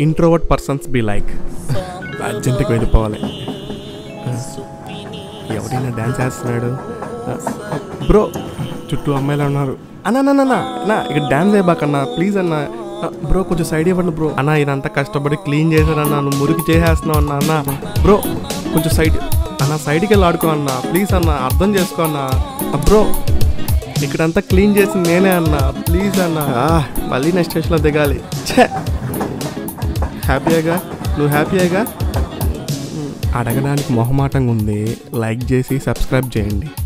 introvert persons be like అర్జెంట్కి వెళ్ళిపోవాలి ఎవరైనా డ్యాన్స్ చేస్తున్నాడు బ్రో చుట్టూ అమ్మాయిలు ఉన్నారు అన్నా అన్న నా ఇక్కడ డ్యాన్స్ అయిపోకన్నా ప్లీజ్ అన్న బ్రో కొంచెం సైడ్ ఇవ్వండి బ్రో అన్న ఇదంతా కష్టపడి క్లీన్ చేశారన్నా నువ్వు మురికి చేసేస్తున్నావు అన్న అన్న బ్రో కొంచెం సైడ్ అన్న సైడ్కి వెళ్ళి ఆడుకో అన్న ప్లీజ్ అన్న అర్థం చేసుకో అన్న బ్రో ఇక్కడంతా క్లీన్ చేసింది నేనే అన్న ప్లీజ్ అన్న ఆ, మళ్ళీ నెక్స్ట్ స్టేషన్లో దిగాలి ఛే హ్యాపీగా నువ్వు హ్యాపీగా అడగడానికి మొహమాటంగా ఉంది లైక్ చేసి సబ్స్క్రైబ్ చేయండి